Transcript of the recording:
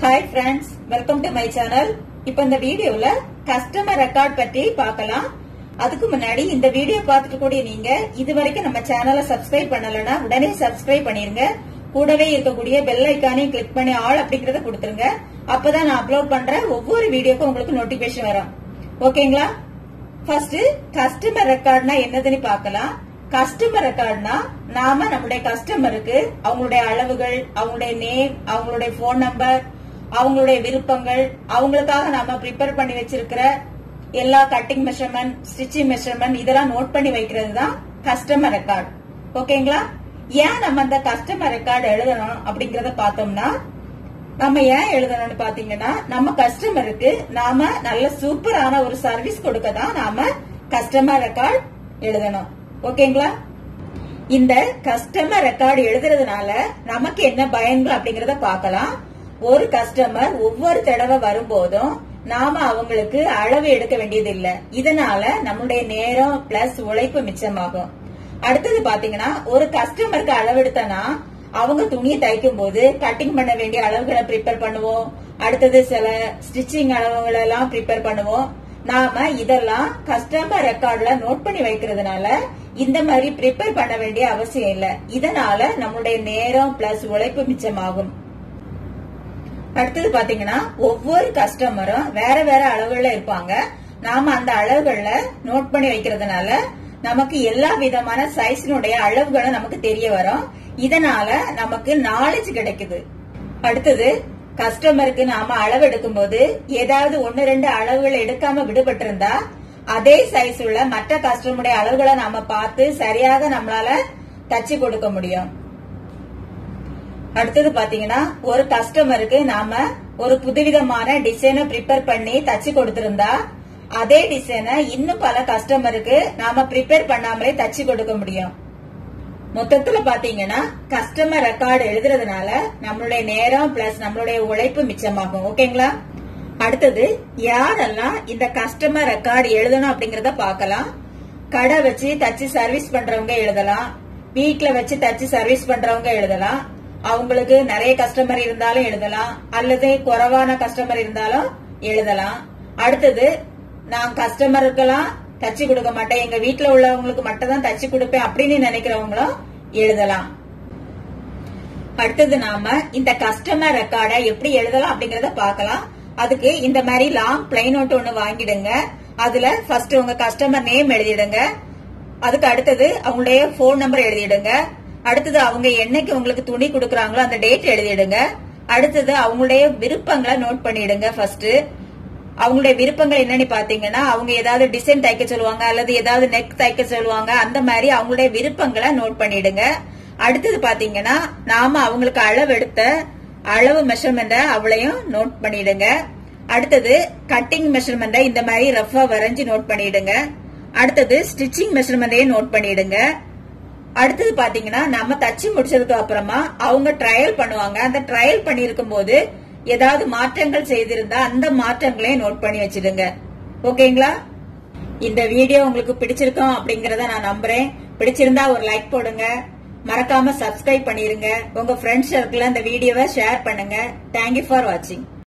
hi friends welcome to my channel இப்போ இந்த வீடியோல கஸ்டமர் ரெக்கார்ட் பற்றி பார்க்கலாம் அதுக்கு முன்னாடி இந்த வீடியோ பார்த்துட்டு கூடிய நீங்க இது வரைக்கும் நம்ம சேனலை சப்ஸ்கிரைப் பண்ணலனா உடனே சப்ஸ்கிரைப் பண்ணிருங்க கூடவே இருக்கக்கூடிய பெல் ஐக்கானையும் கிளிக் பண்ணி ஆல் அப்படிங்கறத கொடுத்துருங்க அப்பதான் நான் அப்லோட் பண்ற ஒவ்வொரு வீடியோக்கும் உங்களுக்கு நோட்டிபிகேஷன் வரும் ஓகேங்களா ஃபர்ஸ்ட் கஸ்டமர் ரெக்கார்ட்னா என்னதுன்னு பார்க்கலாம் கஸ்டமர் ரெக்கார்ட்னா நாம நம்மளுடைய கஸ்டமருக்கு அவங்களுடைய அளவுகள் அவங்களுடைய நேம் அவங்களுடைய போன் நம்பர் அவங்களுடைய விருப்பங்கள் அவங்களுக்காக நாம ப்ரிப்பேர் பண்ணி வச்சிருக்கிற எல்லா கட்டிங் மெஷர்மெண்ட் ஸ்டிச்சிங் மெஷர்மெண்ட் இதெல்லாம் நோட் பண்ணி வைக்கிறது தான் கஸ்டமர் ரெக்கார்ட் ஓகேங்களா ஏன் நம்ம அந்த கஸ்டமர் ரெக்கார்டு எழுதணும் அப்படிங்கறத பார்த்தோம்னா நம்ம ஏன் எழுதணும்னு பாத்தீங்கன்னா நம்ம கஸ்டமருக்கு நாம நல்ல சூப்பரான ஒரு சர்வீஸ் கொடுக்க தான் நாம கஸ்டமர் ரெக்கார்ட் எழுதணும் ஓகேங்களா இந்த கஸ்டமர் ரெக்கார்டு எழுதுறதுனால நமக்கு என்ன பயன்கள் அப்படிங்கறத பார்க்கலாம் ஒரு கஸ்டமர் ஒவ்வொரு தடவை வரும்போதும் நாம அவங்களுக்கு அளவு எடுக்க வேண்டியது இல்ல இதனால நம்மளுடைய நேரம் பிளஸ் உழைப்பு மிச்சமாகும் அடுத்தது பாத்தீங்கன்னா ஒரு கஸ்டமருக்கு அளவெடுத்தனா அவங்க துணியை தைக்கும் போது கட்டிங் பண்ண வேண்டிய அளவுகளை ப்ரிப்பேர் பண்ணுவோம் அடுத்தது சில ஸ்டிச்சிங் அளவுகள் எல்லாம் ப்ரிப்பேர் பண்ணுவோம் நாம இதெல்லாம் கஸ்டமர் ரெக்கார்ட்ல நோட் பண்ணி வைக்கிறதுனால இந்த மாதிரி ப்ரிப்பேர் பண்ண வேண்டிய அவசியம் இல்ல இதனால நம்மளுடைய நேரம் பிளஸ் உழைப்பு மிச்சமாகும் அடுத்தது பாத்தீங்கன்னா ஒவ்வொரு கஸ்டமரும் வேற வேற அளவுகள்ல இருப்பாங்க நாம அந்த அளவுகள்ல நோட் பண்ணி வைக்கிறதுனால நமக்கு எல்லா விதமான சைஸினுடைய அளவுகளும் நமக்கு தெரிய வரும் இதனால நமக்கு நாலேஜ் கிடைக்குது அடுத்தது கஸ்டமருக்கு நாம அளவு எடுக்கும் போது ஏதாவது ஒன்னு ரெண்டு அளவுகள் எடுக்காம விடுபட்டிருந்தா அதே சைஸ் உள்ள மற்ற கஸ்டமருடைய அளவுகளை நாம பார்த்து சரியாக நம்மளால தச்சு கொடுக்க முடியும் அடுத்தது பாத்தீங்கன்னா ஒரு கஸ்டமருக்கு நாம ஒரு புதுவிதமான டிசைனை ப்ரிப்பேர் பண்ணி தச்சு கொடுத்திருந்தா அதே டிசைனை இன்னும் பல கஸ்டமருக்கு நாம ப்ரிப்பேர் பண்ணாமலே தச்சு கொடுக்க முடியும் மொத்தத்துல பாத்தீங்கன்னா கஸ்டமர் ரெக்கார்டு எழுதுறதுனால நம்மளுடைய நேரம் பிளஸ் நம்மளுடைய உழைப்பு மிச்சமாகும் ஓகேங்களா அடுத்தது யாரெல்லாம் இந்த கஸ்டமர் ரெக்கார்டு எழுதணும் அப்படிங்கறத பார்க்கலாம் கடை வச்சு தச்சு சர்வீஸ் பண்றவங்க எழுதலாம் வீட்ல வச்சு தச்சு சர்வீஸ் பண்றவங்க எழுதலாம் அவங்களுக்கு நிறைய கஸ்டமர் இருந்தாலும் எழுதலாம் அல்லது குறைவான கஸ்டமர் இருந்தாலும் எழுதலாம் அடுத்தது நான் கஸ்டமருக்கெல்லாம் தச்சு கொடுக்க மாட்டேன் எங்க வீட்டுல உள்ளவங்களுக்கு மட்டும் தான் தச்சு கொடுப்பேன் அப்படின்னு நினைக்கிறவங்களும் எழுதலாம் அடுத்தது நாம இந்த கஸ்டமர் ரெக்கார்டை எப்படி எழுதலாம் அப்படிங்கறத பார்க்கலாம் அதுக்கு இந்த மாதிரி லாங் பிளைன் நோட் ஒண்ணு வாங்கிடுங்க அதுல ஃபர்ஸ்ட் உங்க கஸ்டமர் நேம் எழுதிடுங்க அதுக்கு அடுத்தது அவங்களுடைய போன் நம்பர் எழுதிடுங்க அடுத்தது அவங்க என்னைக்கு உங்களுக்கு துணி கொடுக்கறாங்களோ அந்த டேட் எழுதிடுங்க அடுத்தது அவங்களுடைய விருப்பங்களை நோட் பண்ணிடுங்க ஃபர்ஸ்ட் அவங்களுடைய விருப்பங்கள் என்னன்னு பாத்தீங்கன்னா அவங்க ஏதாவது டிசைன் தைக்க சொல்லுவாங்க அல்லது ஏதாவது நெக் தைக்க சொல்லுவாங்க அந்த மாதிரி அவங்களுடைய விருப்பங்களை நோட் பண்ணிடுங்க அடுத்தது பாத்தீங்கன்னா நாம அவங்களுக்கு அளவு எடுத்த அளவு மெஷர்மெண்ட அவளையும் நோட் பண்ணிடுங்க அடுத்தது கட்டிங் மெஷர்மெண்ட இந்த மாதிரி ரஃபா வரைஞ்சு நோட் பண்ணிடுங்க அடுத்தது ஸ்டிச்சிங் மெஷர்மெண்டையும் நோட் பண்ணிடுங்க அடுத்தது பாத்தீங்கன்னா நம்ம தச்சு முடிச்சதுக்கு அப்புறமா அவங்க ட்ரையல் பண்ணுவாங்க அந்த ட்ரையல் பண்ணிருக்கும் போது ஏதாவது மாற்றங்கள் செய்திருந்தா அந்த மாற்றங்களையும் நோட் பண்ணி வச்சிடுங்க ஓகேங்களா இந்த வீடியோ உங்களுக்கு பிடிச்சிருக்கோம் அப்படிங்கறத நான் நம்புறேன் பிடிச்சிருந்தா ஒரு லைக் போடுங்க மறக்காம சப்ஸ்கிரைப் பண்ணிருங்க உங்க ஃப்ரெண்ட்ஸ் சர்க்கிள் இந்த வீடியோவை ஷேர் பண்ணுங்க தேங்க்யூ ஃபார் வாட்சிங்